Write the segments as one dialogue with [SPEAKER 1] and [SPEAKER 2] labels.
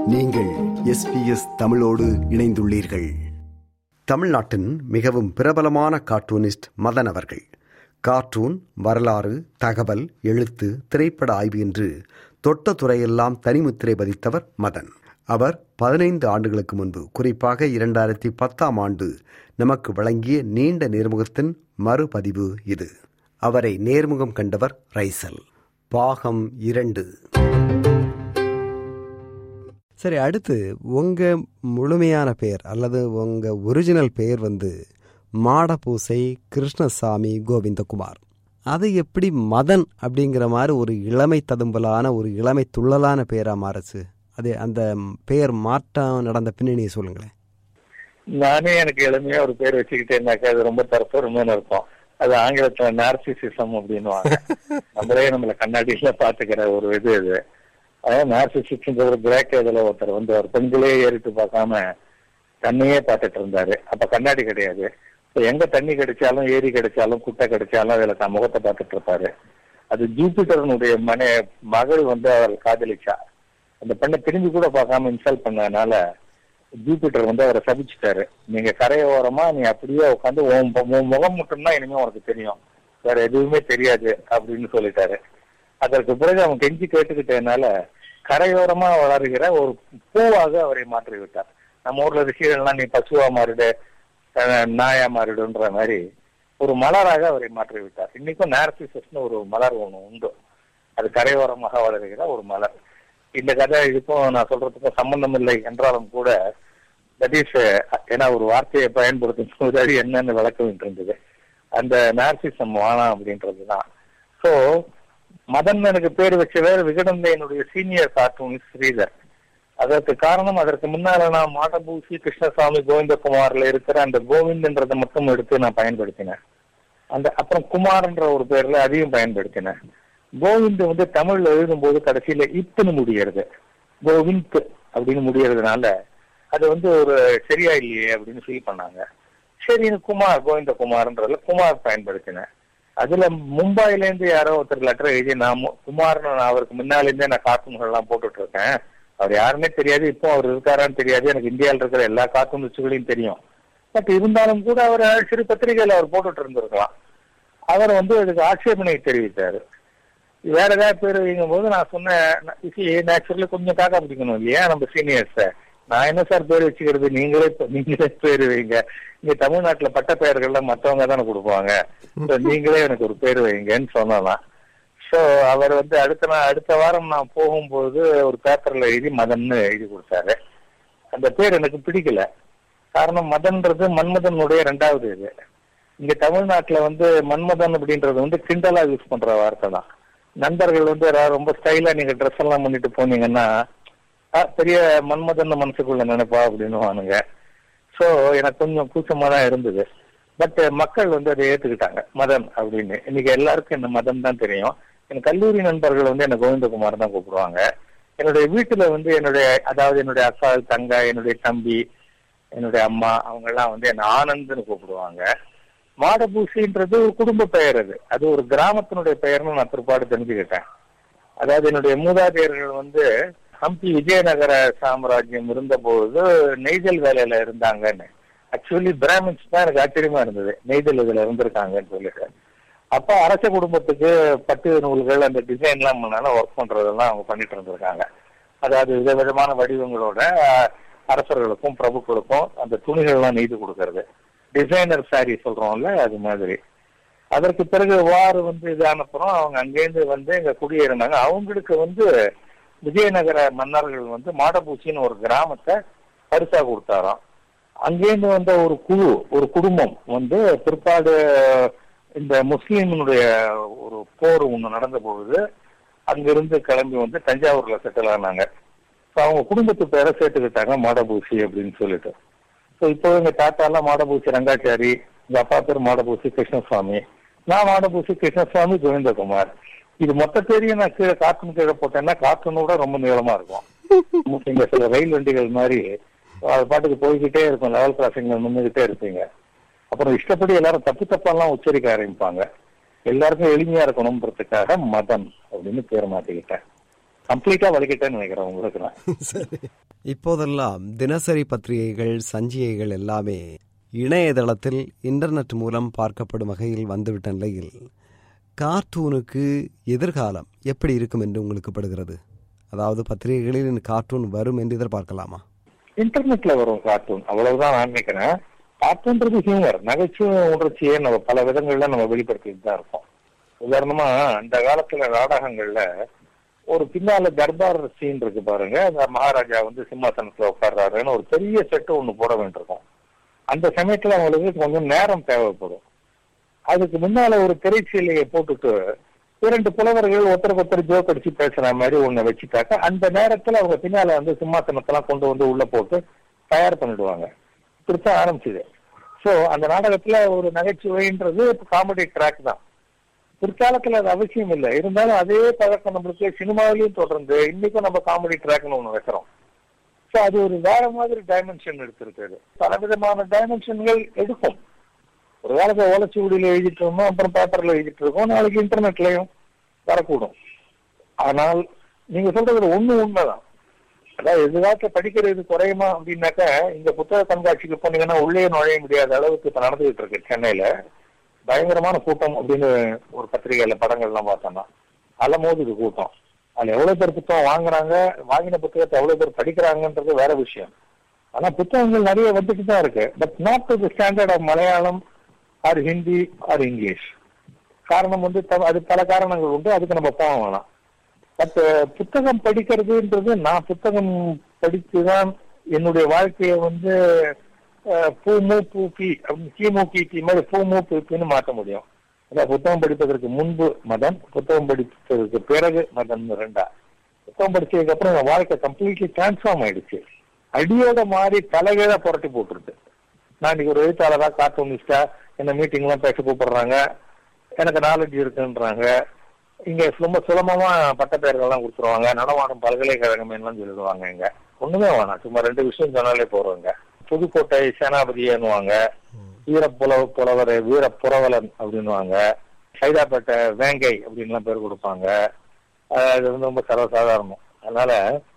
[SPEAKER 1] நீங்கள் எஸ்பிஎஸ் தமிழோடு இணைந்துள்ளீர்கள் தமிழ்நாட்டின் மிகவும் பிரபலமான கார்ட்டூனிஸ்ட் மதன் அவர்கள் கார்ட்டூன் வரலாறு தகவல் எழுத்து திரைப்பட ஆய்வு என்று தொட்ட துறையெல்லாம் தனிமுத்திரை பதித்தவர் மதன் அவர் பதினைந்து ஆண்டுகளுக்கு முன்பு குறிப்பாக இரண்டாயிரத்தி பத்தாம் ஆண்டு நமக்கு வழங்கிய நீண்ட நேர்முகத்தின் மறுபதிவு இது அவரை நேர்முகம் கண்டவர் ரைசல் பாகம் இரண்டு சரி அடுத்து உங்க முழுமையான பெயர் அல்லது உங்க ஒரிஜினல் பெயர் வந்து மாடபூசை கிருஷ்ணசாமி கோவிந்தகுமார் அது எப்படி மதன் அப்படிங்கிற மாதிரி ஒரு இளமை ததும்பலான ஒரு இளமை துள்ளலான பெயரா மாறுச்சு அது அந்த பெயர் மாற்றம் நடந்த பின்னணியை சொல்லுங்களேன்
[SPEAKER 2] நானே எனக்கு எளிமையா ஒரு பேர் வச்சுக்கிட்டேன்னாக்கா அது ரொம்ப தற்பெருமைன்னு இருக்கும் அது ஆங்கிலத்துல நார்சிசிசம் அப்படின்னுவாங்க நம்மளே நம்மள கண்ணாடியில பாத்துக்கிற ஒரு இது இது அதாவது நார்சிசிஸ்ன்ற ஒரு பிளாக் இதுல ஒருத்தர் வந்து அவர் பெண்களே ஏறிட்டு பார்க்காம தண்ணியே பார்த்துட்டு இருந்தாரு அப்ப கண்ணாடி கிடையாது இப்ப எங்க தண்ணி கிடைச்சாலும் ஏரி கிடைச்சாலும் குட்டை கிடைச்சாலும் அதுல தன் முகத்தை பார்த்துட்டு இருப்பாரு அது ஜூபிட்டர்னுடைய மனை மகள் வந்து அவர் காதலிச்சா அந்த பெண்ணை திரும்பி கூட பார்க்காம இன்சல்ட் பண்ணதுனால ஜூபிட்டர் வந்து அவரை சபிச்சுட்டாரு நீங்க கரையோரமா நீ அப்படியே உட்காந்து உன் மு- உன் முகம் மட்டும்தான் இனிமே உனக்கு தெரியும் வேற எதுவுமே தெரியாது அப்படின்னு சொல்லிட்டாரு அதற்கு பிறகு அவன் கெஞ்சி கேட்டுக்கிட்டதுனால கரையோரமா வளருகிற ஒரு பூவாக அவரை மாற்றி விட்டார் நம்ம ஊர்ல ரிஷிகள்லாம் நீ பசுவா மாறிடு அஹ், நாயா மாறிடுன்ற மாதிரி ஒரு மலராக அவரை மாற்றி விட்டார் இன்னைக்கும் நார்சிசஸ்னு ஒரு மலர் ஒண்ணு உண்டு அது கரையோரமாக வளருகிற ஒரு மலர் இந்த கதை இதுக்கும் நான் சொல்றதுக்கும் சம்பந்தம் இல்லை என்றாலும் கூட தட் இஸ் ஏன்னா ஒரு வார்த்தையை பயன்படுத்தும் போது அது என்னன்னு விளக்க வேண்டியிருந்தது அந்த நார்சிசம் வானா அப்படின்றதுதான் சோ மதன் எனக்கு பேர் வச்சவர் விகடந்தையனுடைய சீனியர் கார்ட்டூனிஸ்ட் ஸ்ரீதர் அதற்கு காரணம் அதற்கு முன்னால நான் மாடபூசி கிருஷ்ணசாமி கோவிந்தகுமார்ல இருக்கிற அந்த கோவிந்த்ன்றதை மட்டும் எடுத்து நான் பயன்படுத்தினேன் அந்த அப்புறம் குமார்ன்ற ஒரு பேர்ல அதையும் பயன்படுத்தினேன் கோவிந்த் வந்து தமிழ்ல எழுதும்போது கடைசியில இத்துன்னு முடியறது கோவிந்த் அப்படின்னு முடியறதுனால அது வந்து ஒரு சரியா இல்லையே அப்படின்னு ஃபீல் பண்ணாங்க சரி குமார் கோவிந்த குமார்ன்றதுல குமார் பயன்படுத்தினேன் அதுல மும்பைல இருந்து யாரோ ஒருத்தர் லெட்டர் எழுதி நான் மு- குமார்னு நான் அவருக்கு முன்னால இருந்தே நான் கார்ட்டூன்கள் எல்லாம் போட்டுட்டு இருக்கேன் அவர் யாருன்னே தெரியாது இப்போ அவர் இருக்காரான்னு தெரியாது எனக்கு இந்தியாவில் இருக்கிற எல்லா கார்ட்டூனிஸ்டுகளையும் தெரியும் பட் இருந்தாலும் கூட அவர் சிறு பத்திரிகையில அவர் போட்டுட்டு இருந்திருக்கலாம் அவர் வந்து அதுக்கு ஆட்சேபனை தெரிவித்தாரு வேற ஏதாவது பேர் வைக்கும் போது நான் சொன்னேன் நேச்சுரலி கொஞ்சம் காக்கா பிடிக்கணும் இல்லையா நம்ம சீனியர்ஸ நான் என்ன சார் பேர் வச்சுக்கிறது நீங்களே நீங்களே பேர் வைங்க இங்க தமிழ்நாட்டுல பட்ட பெயர்கள்லாம் மத்தவங்க தானே கொடுப்பாங்க So, நீங்களே எனக்கு ஒரு பேர் வைங்கன்னு சொன்னலாம் சோ அவர் வந்து அடுத்த நாள் அடுத்த வாரம் நான் போகும்போது ஒரு பேப்பர்ல எழுதி மதன்னு எழுதி கொடுத்தாரு அந்த பேர் எனக்கு பிடிக்கல காரணம் மதன்றது மன்மதனுடைய ரெண்டாவது இது இங்க தமிழ்நாட்டுல வந்து மன்மதன் அப்படின்றது வந்து கிண்டலா யூஸ் பண்ற வார்த்தை தான் நண்பர்கள் வந்து யாராவது ரொம்ப ஸ்டைலா நீங்க ட்ரெஸ் எல்லாம் பண்ணிட்டு போனீங்கன்னா "ஆ, பெரிய மன்மதன் மனசுக்குள்ள நினைப்பா அப்படின்னு வானுங்க சோ எனக்கு கொஞ்சம் கூச்சமா தான் இருந்தது பட் மக்கள் வந்து அதை ஏத்துக்கிட்டாங்க மதன் அப்படின்னு இன்னைக்கு எல்லாருக்கும் இந்த மதன் தான் தெரியும் என் கல்லூரி நண்பர்கள் வந்து என்ன கோவிந்தகுமார் தான் கூப்பிடுவாங்க என்னுடைய வீட்டுல வந்து என்னுடைய அதாவது என்னுடைய அக்கா தங்கா என்னுடைய தம்பி என்னுடைய அம்மா அவங்க எல்லாம் வந்து என்ன ஆனந்த்னு கூப்பிடுவாங்க மாடபூசின்றது ஒரு குடும்ப பெயர் அது அது ஒரு கிராமத்தினுடைய பெயர்னு நான் பிற்பாடு தெரிஞ்சுக்கிட்டேன் அதாவது என்னுடைய மூதாதையர்கள் வந்து ஹம்பி விஜயநகர சாம்ராஜ்யம் இருந்தபோது நெய்தல் வேலையில இருந்தாங்கன்னு ஆக்சுவலி பிராமின்ஸ் தான் எனக்கு ஆச்சரியமா இருந்தது நெய்தல் இதுல இருந்திருக்காங்கன்னு சொல்லிட்டு அப்ப அரச குடும்பத்துக்கு பட்டு நூல்கள் அந்த டிசைன் எல்லாம் முன்னால ஒர்க் பண்றதெல்லாம் அவங்க பண்ணிட்டு இருந்திருக்காங்க அதாவது விதவிதமான வடிவங்களோட அஹ், அரசர்களுக்கும் பிரபுக்களுக்கும் அந்த துணிகள்லாம் நெய்து கொடுக்கறது டிசைனர் சாரி சொல்றோம்ல அது மாதிரி அதற்கு பிறகு வார் வந்து இதானப்புறம் அவங்க அங்கேருந்து வந்து இங்க குடியேறினாங்க அவங்களுக்கு வந்து விஜயநகர மன்னர்கள் வந்து மாடபூச்சின்னு ஒரு கிராமத்தை பரிசா கொடுத்தாராம் அங்கேருந்து வந்த ஒரு குழு ஒரு குடும்பம் வந்து பிற்பாடு இந்த முஸ்லீமினுடைய ஒரு போர் ஒண்ணு நடந்த பொழுது அங்கிருந்து கிளம்பி வந்து தஞ்சாவூர்ல செட்டில் ஆனாங்க So அவங்க குடும்பத்து பேரை சேர்த்துக்கிட்டாங்க மாடபூசி அப்படின்னு சொல்லிட்டு ஸோ இப்போ எங்க தாத்தா எல்லாம் மாடபூசி ரங்காச்சாரி எங்க அப்பா பேர் மாடபூசி கிருஷ்ணசுவாமி நான் மாடபூசி கிருஷ்ணசுவாமி கோவிந்தகுமார் இது மொத்த பேரையும் நான் கீழே கார்ட்டூன் கீழே போட்டேன்னா கார்ட்டூனோட ரொம்ப நீளமா இருக்கும் இங்க சில ரயில் வண்டிகள் மாதிரி அது பாட்டுக்கு போய்கிட்டே இருக்கும் லெவல் கிராசிங்ல நின்றுகிட்டே இருப்பீங்க அப்புறம் இஷ்டப்படி எல்லாரும் தப்பு தப்பெல்லாம் உச்சரிக்க ஆரம்பிப்பாங்க எல்லாருக்கும் எளிமையா இருக்கணும்ன்றதுக்காக மதன் அப்படின்னு பேர் மாத்திக்கிட்டேன் கம்ப்ளீட்டா வலிக்கிட்டேன்னு நினைக்கிறேன் உங்களுக்கு நான்
[SPEAKER 1] சரி இப்போதெல்லாம் தினசரி பத்திரிகைகள் சஞ்சிகைகள் எல்லாமே இணையதளத்தில் இன்டர்நெட் மூலம் பார்க்கப்படும் வகையில் வந்துவிட்ட நிலையில் கார்ட்டூனுக்கு எதிர்காலம் எப்படி இருக்கும் என்று உங்களுக்கு படுகிறது அதாவது பத்திரிகைகளில் கார்ட்டூன் வரும் என்று எதிர்பார்க்கலாமா
[SPEAKER 2] இன்டர்நெட்ல வரும் கார்ட்டூன் அவ்வளவுதான் நான் நினைக்கிறேன் கார்ட்டூன்றது ஹியூமர் நகைச்சுவை உணர்ச்சியை நம்ம பல விதங்கள்ல நம்ம வெளிப்படுத்திட்டு தான் இருக்கோம் உதாரணமா அந்த காலத்துல நாடகங்கள்ல ஒரு பின்னால தர்பார் சீன் இருக்கு பாருங்க அந்த மகாராஜா வந்து சிம்மாசனத்துல உட்கார்றாருன்னு ஒரு பெரிய செட்டு ஒண்ணு போட வேண்டியிருக்கும் அந்த சமயத்துல அவங்களுக்கு கொஞ்சம் நேரம் தேவைப்படும் அதுக்கு முன்னால ஒரு திரைச்சீலையை போட்டுட்டு இரண்டு புலவர்கள் ஒருத்தருக்கு ஒருத்தர் ஜோக் அடிச்சு பேசுற மாதிரி ஒண்ணு வச்சுட்டாக்க அந்த நேரத்துல அவங்க பின்னால வந்து சிம்மாசனத்தெல்லாம் கொண்டு வந்து உள்ள போட்டு தயார் பண்ணிடுவாங்க இப்படித்தான் ஆரம்பிச்சுது சோ அந்த நாடகத்துல ஒரு நகைச்சுவைன்றது காமெடி ட்ராக் தான் பிற்காலத்துல அது அவசியம் இல்லை இருந்தாலும் அதே பழக்கம் நம்மளுக்கு சினிமாவிலையும் தொடர்ந்து இன்னைக்கும் நம்ம காமெடி ட்ராக்னு ஒண்ணு வைக்கிறோம் சோ அது ஒரு வேற மாதிரி டைமென்ஷன் எடுத்திருக்காது பலவிதமான டைமென்ஷன்கள் எடுக்கும் ஒரு காலத்துல ஓலச்சுவடியில எழுதிட்டு இருந்தோம் அப்புறம் பேப்பர்ல எழுதிட்டு இருக்கோம் நாளைக்கு இன்டர்நெட்லயும் வரக்கூடும் ஆனால் நீங்க சொல்றது ஒண்ணு உண்மைதான் அதாவது எதிர்காலத்துல படிக்கிறது குறையுமா அப்படின்னாக்கா இந்த புத்தக கண்காட்சிக்கு போனீங்கன்னா உள்ளே நுழைய முடியாத அளவுக்கு இப்ப நடந்துகிட்டு இருக்கு சென்னையில பயங்கரமான கூட்டம் அப்படின்னு ஒரு பத்திரிகையில படங்கள்லாம் பார்த்தோம்னா அலமோதுது கூட்டம் அதுல எவ்வளவு பேர் புத்தகம் வாங்குறாங்க வாங்கின புத்தகத்தை எவ்வளவு பேர் படிக்கிறாங்கன்றது வேற விஷயம் ஆனா புத்தகங்கள் நிறைய வந்துட்டு தான் இருக்கு but not to the standard of Malayalam or Hindi or English காரணம் வந்து த- அது பல காரணங்கள் உண்டு அதுக்கு நம்ம போக வேணாம் பட் புத்தகம் படிக்கிறதுன்றது நான் புத்தகம் படித்துதான் என்னுடைய வாழ்க்கையை வந்து அஹ், பூமு பூக்கி அப்படின்னு கிமு கிபி மாதிரி பூமு பூக்கின்னு மாற்ற முடியும் அதாவது புத்தகம் படிப்பதற்கு முன்பு மதம் புத்தகம் படிப்பதற்கு பிறகு மதம் ரெண்டா புத்தகம் படிச்சதுக்கு அப்புறம் என் வாழ்க்கை கம்ப்ளீட்லி டிரான்ஸ்ஃபார்ம் ஆயிடுச்சு அடியோட மாறி தலைகீழா புரட்டி போட்டுருது நான் இன்னைக்கு ஒரு எழுத்தாளரா கார்ட்டூனிஸ்டா என்ன மீட்டிங் எல்லாம் பேச கூப்பிடுறாங்க எனக்கு நாலேஜ் இருக்குன்றாங்க இங்க ரொம்ப சுலபமா பட்டப்பெயர்கள்லாம் கொடுத்துருவாங்க நடமாடும் பல்கலைக்கழகம் எல்லாம் சொல்லிடுவாங்க இங்க ஒண்ணுமே வேணாம் சும்மா ரெண்டு விஷயம் சொன்னாலே போறவங்க புதுக்கோட்டை சேனாபதினுவாங்க வீரப்புலவ புலவர் வீர புரவலன் அப்படின்னுவாங்க சைதாப்பேட்டை வேங்கை அப்படின்லாம் பேர் கொடுப்பாங்க அஹ் அது வந்து ரொம்ப சர்வசாதாரணம் அதனால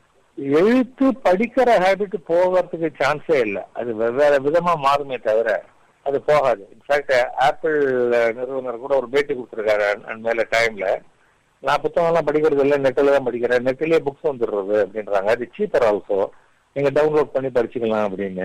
[SPEAKER 2] எழுத்து படிக்கிற ஹேபிட் போகிறதுக்கு சான்ஸே இல்லை அது வெவ்வேறு விதமா மாறுமே தவிர அது போகாது இன்ஃபேக்ட் ஆப்பிள் நிறுவனர் கூட ஒரு பேட்டி கொடுத்துருக்காரு அண்ட் மேல டைம்ல நான் புத்தகம் எல்லாம் படிக்கிறது இல்லை நெட்டில் தான் படிக்கிறேன் நெட்டிலேயே புக்ஸ் வந்துடுறது அப்படின்றாங்க அது சீப்பர் ஆல்சோ நீங்க டவுன்லோட் பண்ணி படிச்சுக்கலாம் அப்படின்னு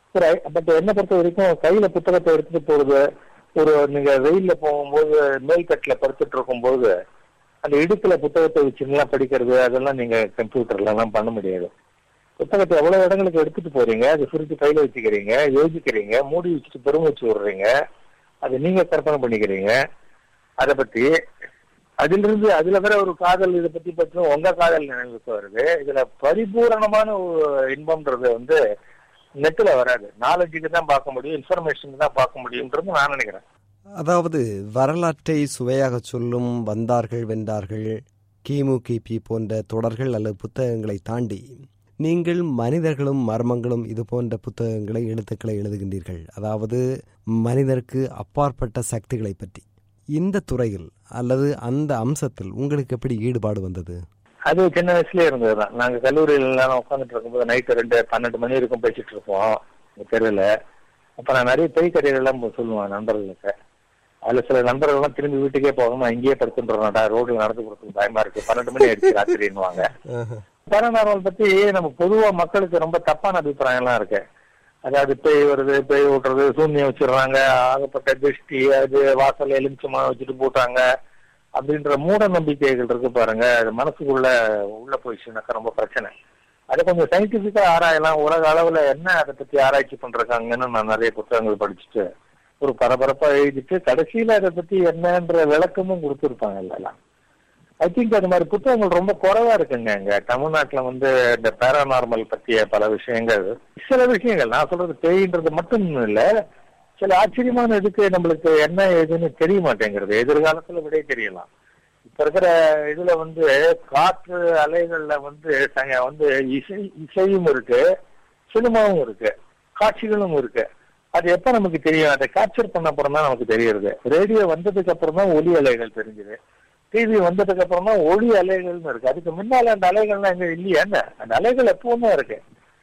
[SPEAKER 2] பட் என்ன பொறுத்த வரைக்கும் கையில புத்தகத்தை எடுத்துட்டு போறது ஒரு நீங்க வெயில்ல போகும்போது மேல்கட்டுல படுத்துட்டு இருக்கும்போது அந்த இடுப்புல புத்தகத்தை வச்சுலாம் படிக்கிறது அதெல்லாம் நீங்க கம்ப்யூட்டர்ல எல்லாம் பண்ண முடியாது புத்தகத்தை எவ்வளவு இடங்களுக்கு எடுத்துட்டு போறீங்க அதை சுருட்டி கையில வச்சுக்கிறீங்க யோசிக்கிறீங்க மூடி வச்சுட்டு பெருமூச்சு விடுறீங்க அதை நீங்க கற்பனை பண்ணிக்கிறீங்க அதை பத்தி அதிலிருந்து அதுல வேற ஒரு காதல் இதை பத்தி பற்றி உங்க காதல் நினைவுக்கு வருது இதுல பரிபூரணமான ஒரு இன்பம்ன்றது வந்து நெட்ல வராது நாலேஜுக்கு தான் பார்க்க முடியும் இன்ஃபர்மேஷனுக்கு தான் பார்க்க முடியும்ன்றது நான் நினைக்கிறேன்
[SPEAKER 1] அதாவது வரலாற்றை சுவையாக சொல்லும் வந்தார்கள் வென்றார்கள் கிமு கிபி போன்ற தொடர்கள் அல்லது புத்தகங்களை தாண்டி நீங்கள் மனிதர்களும் மர்மங்களும் இது போன்ற புத்தகங்களை எழுத்துக்களை எழுதுகின்றீர்கள் அதாவது மனிதருக்கு அப்பாற்பட்ட சக்திகளை பற்றி இந்த துறையில் அல்லது அந்த அம்சத்தில் உங்களுக்கு எப்படி ஈடுபாடு வந்தது
[SPEAKER 2] அது சின்ன வயசுலயே இருந்ததுதான் நாங்க கல்லூரியில எல்லாம் உட்காந்துட்டு இருக்கும்போது நைட்டு ரெண்டு பன்னெண்டு மணி வரைக்கும் பேசிட்டு இருப்போம் இந்த தெருவில் அப்ப நான் நிறைய பேய் கதைகள் எல்லாம் சொல்லுவேன் நண்பர்களுக்கு அதுல சில நண்பர்கள் எல்லாம் திரும்பி வீட்டுக்கே போகாம இங்கேயே படுத்துன்றோம்டா ரோட்ல நடந்து கொடுத்து பயமா இருக்கு பன்னெண்டு மணி ஆயிடுச்சு ராத்திரின்னுவாங்க பேரநார்மல் பத்தி நமக்கு பொதுவா மக்களுக்கு ரொம்ப தப்பான அபிப்பிராயம் எல்லாம் இருக்கு அதாவது பேய் வருது பேய் ஓட்டுறது சூன்யம் வச்சிடுறாங்க ஆகப்பட்ட திருஷ்டி அது வாசல் எலுமிச்சமா வச்சுட்டு போட்டாங்க அப்படின்ற மூட நம்பிக்கைகள் இருக்கு பாருங்க அது மனசுக்குள்ள உள்ள போயிடுச்சுனாக்கா ரொம்ப பிரச்சனை அதை கொஞ்சம் சயின்டிபிக்கா ஆராயலாம் உலக அளவுல என்ன அதை பத்தி ஆராய்ச்சி பண்றாங்கன்னு நான் நிறைய புத்தகங்கள் படிச்சுட்டு ஒரு பரபரப்பா எழுதிட்டு கடைசியில அதை பத்தி என்னன்ற விளக்கமும் கொடுத்துருப்பாங்க எல்லாம் ஐ திங்க் அது மாதிரி புத்தகங்கள் ரொம்ப குறைவா இருக்குங்க இங்க தமிழ்நாட்டுல வந்து இந்த பேரானார்மல் பத்திய பல விஷயங்கள் சில விஷயங்கள் நான் சொல்றது பேயின்றது மட்டும் இல்ல சில ஆச்சரியமான இதுக்கு நம்மளுக்கு என்ன ஏதுன்னு தெரிய மாட்டேங்கிறது எதிர்காலத்துல விடை தெரியலாம் இப்ப இருக்கிற இதுல வந்து காற்று அலைகள்ல வந்து சங்க- வந்து இசை இசையும் இருக்கு சினிமாவும் இருக்கு காட்சிகளும் இருக்கு அது எப்ப நமக்கு தெரியும் அதை கேப்சர் பண்ண அப்புறம் தான் நமக்கு தெரியறது ரேடியோ வந்ததுக்கு அப்புறம் தான் ஒலி அலைகள் தெரிஞ்சுது டிவி வந்ததுக்கு அப்புறம் தான் ஒளி அலைகள்னு இருக்கு அதுக்கு முன்னால அந்த அலைகள்லாம் எங்க இல்லையா என்ன அந்த அலைகள் எப்பவுமே இருக்கு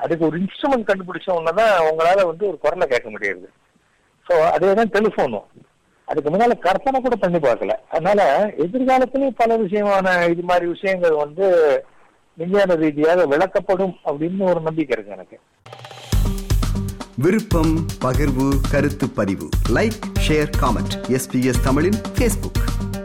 [SPEAKER 2] அதுக்கு ஒரு இன்ஸ்ட்ருமெண்ட் கண்டுபிடிச்ச உடனேதான் உங்களால வந்து ஒரு குரலை கேட்க முடியுது ஸோ அதே தான் டெலிஃபோனும் அதுக்கு முன்னால கற்பனை கூட பண்ணி பார்க்கல அதனால எதிர்காலத்திலேயும் பல விஷயமான இது மாதிரி விஷயங்கள் வந்து விஞ்ஞான ரீதியாக விளக்கப்படும் அப்படின்னு ஒரு நம்பிக்கை இருக்கு எனக்கு
[SPEAKER 1] விருப்பம் பகிர்வு கருத்து பதிவு லைக் ஷேர் காமெண்ட் எஸ்பிஎஸ் தமிழின் ஃபேஸ்புக்